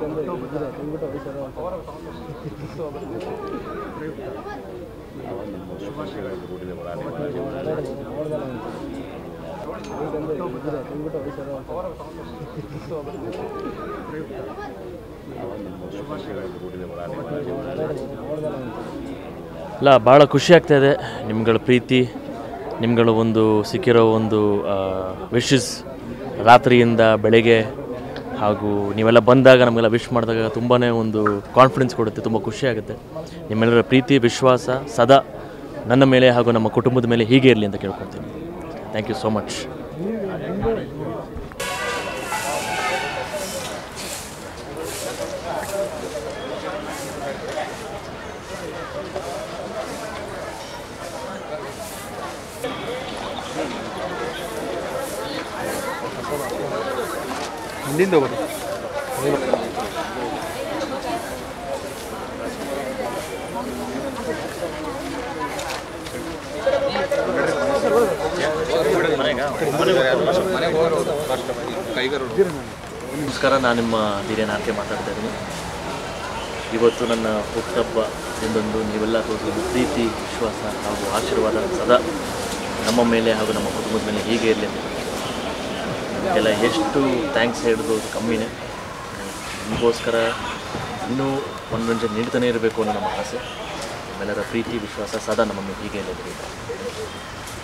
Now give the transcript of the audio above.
ಇಲ್ಲ ಭಾಳ ಖುಷಿ ಆಗ್ತಾ ಇದೆ ನಿಮ್ಗಳ ಪ್ರೀತಿ ನಿಮ್ಗಳ ಒಂದು ಸಿಕ್ಕಿರೋ ಒಂದು ವಿಶಸ್ ರಾತ್ರಿಯಿಂದ ಬೆಳಗ್ಗೆ ಹಾಗೂ ನೀವೆಲ್ಲ ಬಂದಾಗ ನಮಗೆಲ್ಲ ವಿಶ್ ಮಾಡಿದಾಗ ತುಂಬಾ ಒಂದು ಕಾನ್ಫಿಡೆನ್ಸ್ ಕೊಡುತ್ತೆ ತುಂಬ ಖುಷಿ ಆಗುತ್ತೆ ನಿಮ್ಮೆಲ್ಲರ ಪ್ರೀತಿ ವಿಶ್ವಾಸ ಸದಾ ನನ್ನ ಮೇಲೆ ಹಾಗೂ ನಮ್ಮ ಕುಟುಂಬದ ಮೇಲೆ ಹೀಗೆ ಇರಲಿ ಅಂತ ಕೇಳ್ಕೊತೀನಿ ಥ್ಯಾಂಕ್ ಯು ಸೋ ಮಚ್ ಹಿಂದಿಂದ ಹೋಗೋದು ನಮಸ್ಕಾರ ನಾನು ನಿಮ್ಮ ಹಿರಿಯ ನಾಲ್ಕೆ ಮಾತಾಡ್ತಾ ಇದ್ದೀನಿ ಇವತ್ತು ನನ್ನ ಹುಟ್ಟುಹಬ್ಬ ಎಂದೊಂದು ನೀವೆಲ್ಲ ತೋರಿಸಿದ ಪ್ರೀತಿ ವಿಶ್ವಾಸ ಹಾಗೂ ಆಶೀರ್ವಾದ ಸದಾ ನಮ್ಮ ಮೇಲೆ ಹಾಗೂ ನಮ್ಮ ಕುಟುಂಬದ ಮೇಲೆ ಹೀಗೆ ಇರಲಿ ಅಂತ ನಿಮಗೆಲ್ಲ ಎಷ್ಟು ಥ್ಯಾಂಕ್ಸ್ ಹೇಳಿದ್ರು ಅದು ಕಮ್ಮಿನೇ ನಿಮಗೋಸ್ಕರ ಇನ್ನೂ ಮನೋರಂಜನೆ ನೀಡ್ತಾನೆ ಇರಬೇಕು ಅನ್ನೋ ನಮ್ಮ ಆಸೆ ನಿಮ್ಮೆಲ್ಲರ ಪ್ರೀತಿ ವಿಶ್ವಾಸ ಸದಾ ನಮ್ಮ ಮೇಲೆ ಹೀಗೆ ಇರಲಿ